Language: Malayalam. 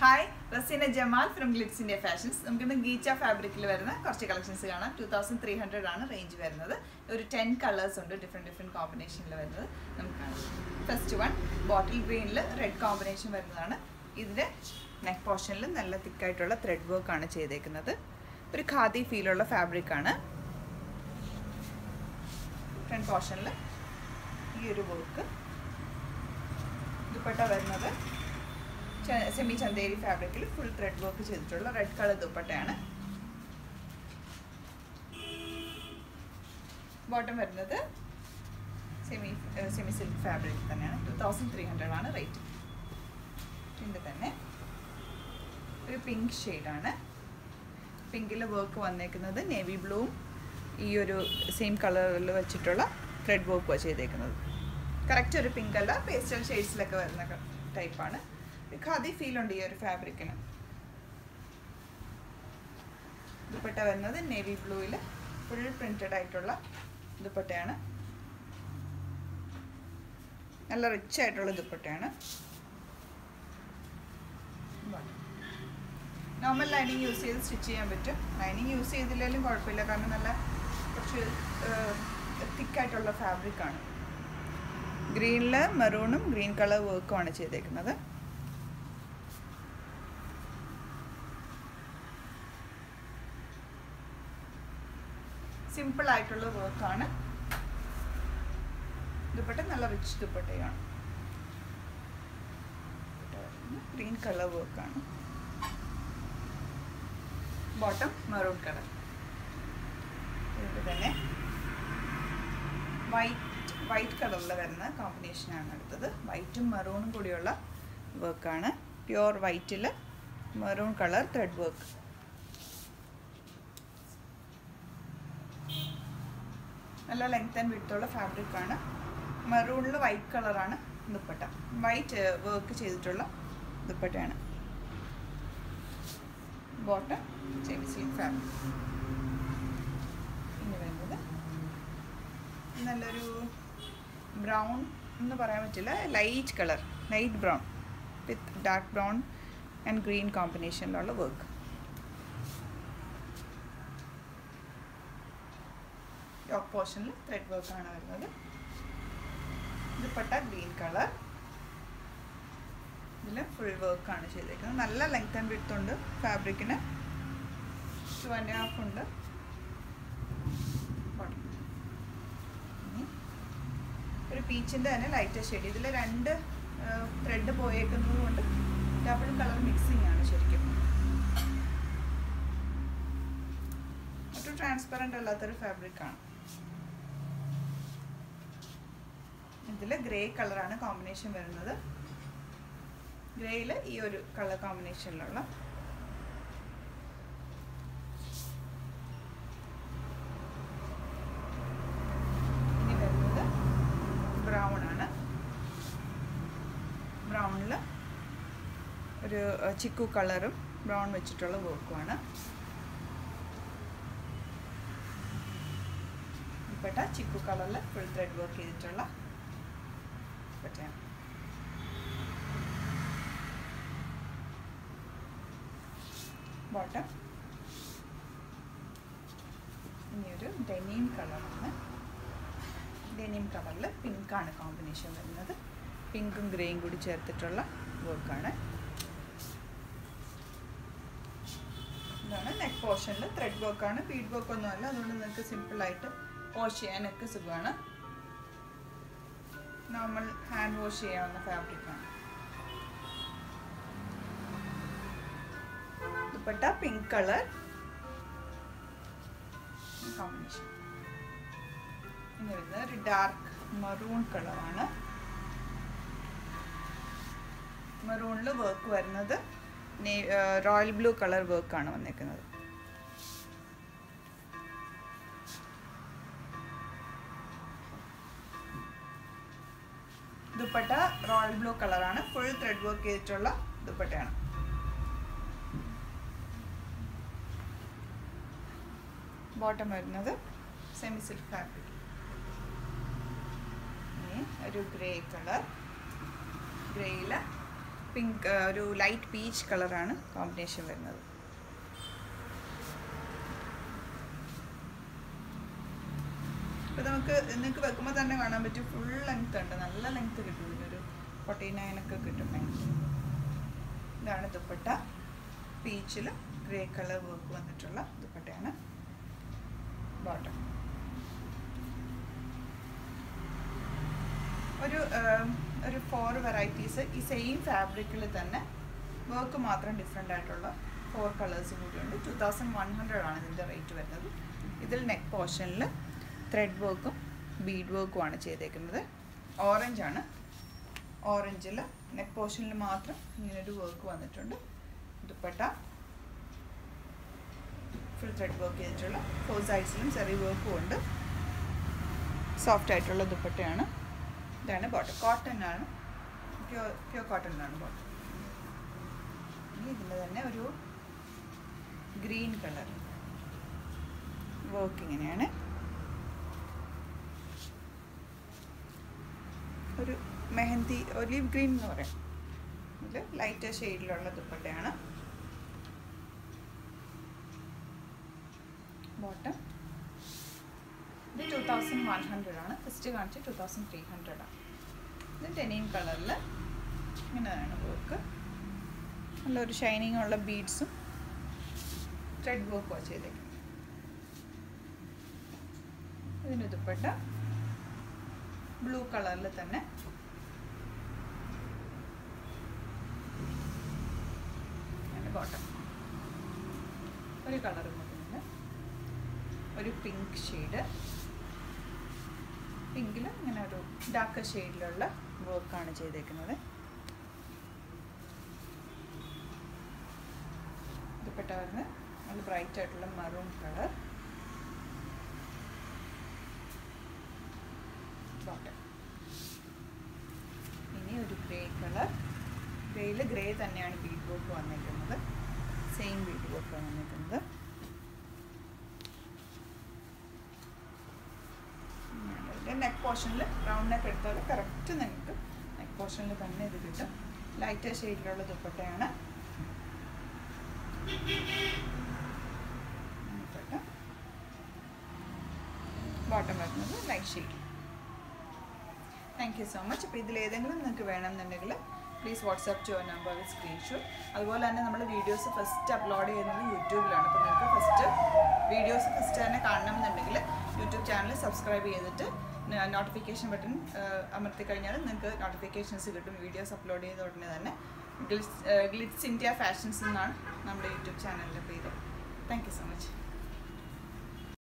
hi Raseena Jamal from Glitz India fashions നമുക്കിന്ന് ഗീച്ച ഫാബ്രിക്കിൽ വരുന്ന കുറച്ച് കളക്ഷൻസ് കാണാം ടു തൗസൻഡ് ത്രീ ഹൺഡ്രഡ് ആണ് റേഞ്ച് വരുന്നത് ഒരു ടെൻ കളേഴ്സ് ഉണ്ട് ഡിഫറെൻറ്റ് ഡിഫറെൻറ്റ് കോമ്പിനേഷനിൽ വരുന്നത് നമുക്ക് കാണാം ഫസ്റ്റ് വൺ ബോട്ടിൽ ഗ്രീനിൽ റെഡ് കോമ്പിനേഷൻ വരുന്നതാണ് ഇതിൻ്റെ നെക്ക് പോർഷനിൽ നല്ല തിക്കായിട്ടുള്ള ത്രെഡ് വർക്ക് ആണ് ചെയ്തേക്കുന്നത് ഒരു ഖാദി ഫീലുള്ള ഫാബ്രിക് ആണ് ഫ്രണ്ട് പോർഷനിൽ ഈ ഒരു വർക്ക് ദുപ്പട്ട വരുന്നത് സെമി ചന്തേരി ഫാബ്രിക്കിൽ ഫുൾ ത്രെഡ് വർക്ക് ചെയ്തിട്ടുള്ള റെഡ് കളർ ദുപ്പട്ടയാണ് ബോട്ടം വരുന്നത് സെമി സെമി സിൽക്ക് ഫാബ്രിക് തന്നെയാണ് ടു തൗസൻഡ് ത്രീ ഹൺഡ്രഡ് ആണ് റേറ്റ് ഇതിൻ്റെ തന്നെ ഒരു പിങ്ക് ഷെയ്ഡാണ് പിങ്കിൽ വർക്ക് വന്നേക്കുന്നത് നേവി ബ്ലൂവും ഈ ഒരു സെയിം കളറിൽ വെച്ചിട്ടുള്ള ത്രെഡ് വർക്കുമാണ് ചെയ്തേക്കുന്നത് കറക്റ്റ് ഒരു പിങ്ക് അല്ല പേസ്റ്റൽ ഷെയ്ഡ്സിലൊക്കെ വരുന്ന ടൈപ്പാണ് ഖാദി ഫീൽ ഉണ്ട് ഈ ഒരു ഫാബ്രിക്കിന് ദുപ്പട്ട വരുന്നത് നേവി ബ്ലൂവിൽ ഫുൾ പ്രിന്റഡ് ആയിട്ടുള്ള ദുപ്പട്ടയാണ് നല്ല റിച്ച് ആയിട്ടുള്ള ദുപ്പട്ടയാണ് നോർമൽ ലൈനിങ് യൂസ് ചെയ്ത് സ്റ്റിച്ച് ചെയ്യാൻ പറ്റും ലൈനിങ് യൂസ് ചെയ്തില്ലെങ്കിലും കുഴപ്പമില്ല കാരണം നല്ല കുറച്ച് തിക്കായിട്ടുള്ള ഫാബ്രിക്കാണ് ഗ്രീനിൽ മെറൂണും ഗ്രീൻ കളർ വർക്കുമാണ് ചെയ്തേക്കുന്നത് സിമ്പിൾ ആയിട്ടുള്ള വർക്കാണ് ദുപ്പട്ട നല്ല റിച്ച് ദുപ്പട്ടയാണ് ഗ്രീൻ കളർ വർക്കാണ് ബോട്ടം മെറൂൺ കളർ ഇതിൽ തന്നെ വൈറ്റ് വൈറ്റ് കളറിൽ വരുന്ന കോമ്പിനേഷനാണ് അടുത്തത് വൈറ്റും മെറൂണും കൂടിയുള്ള വർക്കാണ് പ്യുവർ വൈറ്റിൽ മെറൂൺ കളർ ത്രെഡ് വർക്ക് നല്ല ലെങ്ത് ആൻഡ് വിട്ടുള്ള ഫാബ്രിക്കാണ് മെറൂണിൽ വൈറ്റ് കളറാണ് ദുപ്പട്ട വൈറ്റ് വർക്ക് ചെയ്തിട്ടുള്ള ദുപ്പട്ടയാണ് ബോട്ടം ചെവി സിൽക്ക് ഫാബ്രിക് ഇനി വരുന്നത് നല്ലൊരു ബ്രൗൺ എന്ന് പറയാൻ പറ്റില്ല light colour light brown with dark brown and green കോമ്പിനേഷനിലുള്ള വർക്ക് ടോപ്പ് പോർഷനിൽ ത്രെഡ് വർക്കാണ് വരുന്നത് ദുപ്പട്ട ഗ്രീൻ കളർ ഇതിൽ ഫുൾ വർക്കാണ് ചെയ്തേക്കുന്നത് നല്ല ലെങ്ത് ആൻഡ് വിഡ്ത്ത് ഉണ്ട് ഫാബ്രിക്കിന് ടു ആൻഡ് ഹാഫ് ഉണ്ട് ഒരു പീച്ചിൻ്റെ തന്നെ ലൈറ്റ് ഷെയ്ഡ് ഇതിൽ രണ്ട് ത്രെഡ് പോയേക്കുന്നത് കൊണ്ട് ഡബിൾ കളർ മിക്സിംഗ് ആണ് ശരിക്കും ഒട്ടും ട്രാൻസ്പെറൻ്റ് അല്ലാത്തൊരു ഫാബ്രിക്കാണ് ഇതിൽ ഗ്രേ കളറാണ് കോമ്പിനേഷൻ വരുന്നത് ഗ്രേയിൽ ഈ ഒരു കളർ കോമ്പിനേഷനിലുള്ള ഇനി വരുന്നത് ബ്രൗൺ ആണ് ബ്രൗണിൽ ഒരു ചിക്കു കളറും ബ്രൗൺ വെച്ചിട്ടുള്ള വർക്കുമാണ് ഇപ്പെട്ട ചിക്കു കളറിൽ ഫുൾ ത്രെഡ് വർക്ക് ചെയ്തിട്ടുള്ള പറ്റാണ് ബോട്ടം ഇനിയൊരു ഡെനീം കളറാണ് ഡെനീം കളറിൽ പിങ്കാണ് കോമ്പിനേഷൻ വരുന്നത് പിങ്കും ഗ്രേയും കൂടി ചേർത്തിട്ടുള്ള വർക്കാണ് ഇതാണ് നെക്ക് പോർഷനിൽ ത്രെഡ് വർക്കാണ് ബീഡ് വർക്ക് ഒന്നും അല്ല അതുകൊണ്ട് നിങ്ങൾക്ക് സിമ്പിളായിട്ട് വാഷ് ചെയ്യാനൊക്കെ സുഖമാണ് നോർമൽ ഹാൻഡ് വാഷ് ചെയ്യാവുന്ന ഫാബ്രിക്കാണ് ദുപ്പട്ട പിങ്ക് കളർ കോമ്പിനേഷൻ ഇനി വരുന്നത് ഒരു ഡാർക്ക് മറൂൺ കളറാണ് മറൂണിൽ വർക്ക് വരുന്നത് റോയൽ ബ്ലൂ കളർ വർക്കാണ് വന്നേക്കുന്നത് ദുപ്പട്ട റോയൽ ബ്ലൂ കളറാണ് ഫുൾ ത്രെഡ് വർക്ക് ചെയ്തിട്ടുള്ള ദുപ്പട്ടയാണ് ബോട്ടം വരുന്നത് സെമി സിൽക്ക് ഫാബ്രിക് ഒരു ഗ്രേ കളർ ഗ്രേയിൽ പിങ്ക് ഒരു ലൈറ്റ് പീച്ച് കളറാണ് കോമ്പിനേഷൻ വരുന്നത് അപ്പോൾ നമുക്ക് നിങ്ങൾക്ക് വെക്കുമ്പോൾ തന്നെ കാണാൻ പറ്റും ഫുൾ ലെങ്ത് ഉണ്ട് നല്ല ലെങ്ത് കിട്ടും ഇതിനൊരു ഫോർട്ടി നയനൊക്കെ കിട്ടും ലെങ്ത് ഇതാണ് ദുപ്പട്ട പീച്ചിൽ ഗ്രേ കളർ വർക്ക് വന്നിട്ടുള്ള ദുപ്പട്ടയാണ് ബോട്ടം ഒരു ആം, ഒരു ഫോർ വെറൈറ്റീസ് ഈ സെയിം ഫാബ്രിക്കിൽ തന്നെ വർക്ക് മാത്രം ഡിഫറെൻ്റ് ആയിട്ടുള്ള ഫോർ കളേഴ്സ് കൂടിയുണ്ട് ടു തൗസൻഡ് വൺ ഹൺഡ്രഡ് ആണ് ഇതിൻ്റെ റേറ്റ് വരുന്നത് ഇതിൽ നെക്ക് പോർഷനിൽ ത്രെഡ് വർക്കും ബീഡ് വർക്കും ആണ് ചെയ്തേക്കുന്നത് ഓറഞ്ച് ആണ് ഓറഞ്ചിൽ നെക്ക് പോർഷനിൽ മാത്രം ഇങ്ങനൊരു വർക്ക് വന്നിട്ടുണ്ട് ദുപ്പട്ട ഫുൾ ത്രെഡ് വർക്ക് ചെയ്തിട്ടുള്ള ഫോർ സൈഡ്സിലും ചെറിയ വർക്കും ഉണ്ട് സോഫ്റ്റ് ആയിട്ടുള്ള ദുപ്പട്ടയാണ് ഇതാണ് ബോട്ടം കോട്ടൺ ആണ് പ്യൂർ പ്യൂർ കോട്ടൺ ആണ് ബോട്ടം ഇനി ഇതിൻ്റെ തന്നെ ഒരു ഗ്രീൻ കളർ വർക്ക് ഇങ്ങനെയാണ് ഒരു മെഹന്തി ഒലീവ് ഗ്രീൻ എന്ന് പറയാം ഇതിൽ ലൈറ്റ് ഷെയ്ഡിലുള്ള ദുപ്പട്ടയാണ് ബോട്ടം ഇത് ടു തൗസൻഡ് വൺ ഹൺഡ്രഡ് ആണ് ഫസ്റ്റ് കാണിച്ച് ടു തൗസൻഡ് ത്രീ ഹൺഡ്രഡ് ആണ് ഇത് ടെനീം കളറിൽ ഇങ്ങനെയാണ് വർക്ക് നല്ലൊരു ഷൈനിങ് ഉള്ള ബീഡ്സും ത്രെഡ് വർക്കും ചെയ്തേക്കുന്നത് ഇതിന് ദുപ്പട്ട ബ്ലൂ കളറിൽ തന്നെ ബോട്ടം ഒരു കളർ കൊടുക്കുന്നുണ്ട് ഒരു പിങ്ക് ഷെയ്ഡ് പിങ്കിൽ ഇങ്ങനെ ഒരു ഡാർക്ക് ഷെയ്ഡിലുള്ള വർക്കാണ് ചെയ്തേക്കുന്നത് ദുപ്പട്ട വരുന്നത് നല്ല ബ്രൈറ്റ് ആയിട്ടുള്ള മറൂൺ കളർ ബോട്ടം ഇനി ഒരു ഗ്രേ കളർ ഗ്രേയിൽ ഗ്രേ തന്നെയാണ് ബീഡ് വർക്ക് വന്നിരിക്കുന്നത് സെയിം ബീഡ് വർക്ക് വന്നിരിക്കുന്നത് നെക്ക് പോർഷനിൽ റൗണ്ട് നെക്ക് എടുത്താൽ കറക്റ്റ് നിങ്ങൾക്ക് നെക്ക് പോർഷനിൽ തന്നെ ഇത് കിട്ടും ലൈറ്റ് ഷെയ്ഡിലുള്ള ദുപ്പട്ടയാണ് ദുപ്പട്ട ബോട്ടം വരുന്നത് light shade thank you so much അപ്പോൾ ഇതിൽ ഏതെങ്കിലും നിങ്ങൾക്ക് വേണമെന്നുണ്ടെങ്കിൽ please WhatsApp to number with screenshot അതുപോലെ തന്നെ നമ്മൾ വീഡിയോസ് ഫസ്റ്റ് അപ്ലോഡ് ചെയ്യുന്നത് യൂട്യൂബിലാണ് അപ്പോൾ നിങ്ങൾക്ക് ഫസ്റ്റ് വീഡിയോസ് ഫസ്റ്റ് തന്നെ കാണണമെന്നുണ്ടെങ്കിൽ യൂട്യൂബ് ചാനൽ സബ്സ്ക്രൈബ് ചെയ്തിട്ട് നോട്ടിഫിക്കേഷൻ ബട്ടൺ അമർത്തി കഴിഞ്ഞാൽ നിങ്ങൾക്ക് നോട്ടിഫിക്കേഷൻസ് കിട്ടും വീഡിയോസ് അപ്ലോഡ് ചെയ്ത ഉടനെ തന്നെ ഗ്ലിറ്റ്സ് ഗ്ലിറ്റ്സ് ഇന്ത്യ ഫാഷൻസ് എന്നാണ് നമ്മുടെ യൂട്യൂബ് ചാനലിൻ്റെ പേര് താങ്ക് യു സോ മച്ച്